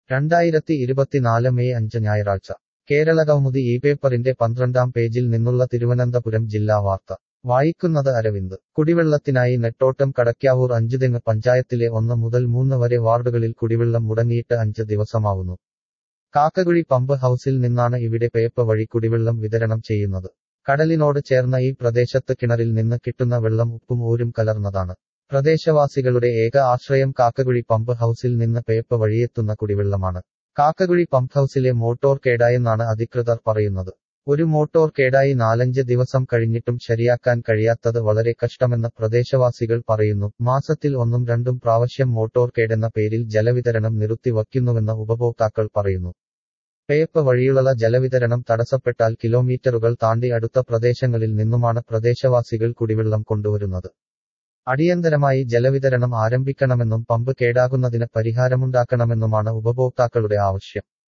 രണ്ടായിരത്തി ഇരുപത്തിനാല് മെയ് അഞ്ച് ഞായറാഴ്ച കേരളകൗമുദി ഈ പേപ്പറിന്റെ പന്ത്രണ്ടാം പേജിൽ നിന്നുള്ള തിരുവനന്തപുരം ജില്ലാ വാർത്ത വായിക്കുന്നത് അരവിന്ദ് കുടിവെള്ളത്തിനായി നെട്ടോട്ടം കടയ്ക്കാവൂർ അഞ്ചുതെങ്ങ് പഞ്ചായത്തിലെ ഒന്ന് മുതൽ മൂന്ന് വരെ വാർഡുകളിൽ കുടിവെള്ളം മുടങ്ങിയിട്ട് അഞ്ച് ദിവസമാവുന്നു കാക്കകുഴി പമ്പ് ഹൌസിൽ നിന്നാണ് ഇവിടെ പേപ്പ വഴി കുടിവെള്ളം വിതരണം ചെയ്യുന്നത് കടലിനോട് ചേർന്ന ഈ പ്രദേശത്ത് കിണറിൽ നിന്ന് കിട്ടുന്ന വെള്ളം ഉപ്പും ഊരും കലർന്നതാണ് പ്രദേശവാസികളുടെ ഏക ആശ്രയം കാക്കകുഴി പമ്പ് ഹൌസിൽ നിന്ന് പേപ്പ വഴിയെത്തുന്ന കുടിവെള്ളമാണ് കാക്കകുഴി പമ്പ് ഹൌസിലെ മോട്ടോർ കേടായെന്നാണ് അധികൃതർ പറയുന്നത് ഒരു മോട്ടോർ കേടായി നാലഞ്ച് ദിവസം കഴിഞ്ഞിട്ടും ശരിയാക്കാൻ കഴിയാത്തത് വളരെ കഷ്ടമെന്ന് പ്രദേശവാസികൾ പറയുന്നു മാസത്തിൽ ഒന്നും രണ്ടും പ്രാവശ്യം മോട്ടോർ കേടെന്ന പേരിൽ ജലവിതരണം നിർത്തിവയ്ക്കുന്നുവെന്ന് ഉപഭോക്താക്കൾ പറയുന്നു പേപ്പ് വഴിയുള്ള ജലവിതരണം തടസ്സപ്പെട്ടാൽ കിലോമീറ്ററുകൾ താണ്ടി അടുത്ത പ്രദേശങ്ങളിൽ നിന്നുമാണ് പ്രദേശവാസികൾ കുടിവെള്ളം കൊണ്ടുവരുന്നത് അടിയന്തരമായി ജലവിതരണം ആരംഭിക്കണമെന്നും പമ്പ് കേടാകുന്നതിന് പരിഹാരമുണ്ടാക്കണമെന്നുമാണ് ഉപഭോക്താക്കളുടെ ആവശ്യം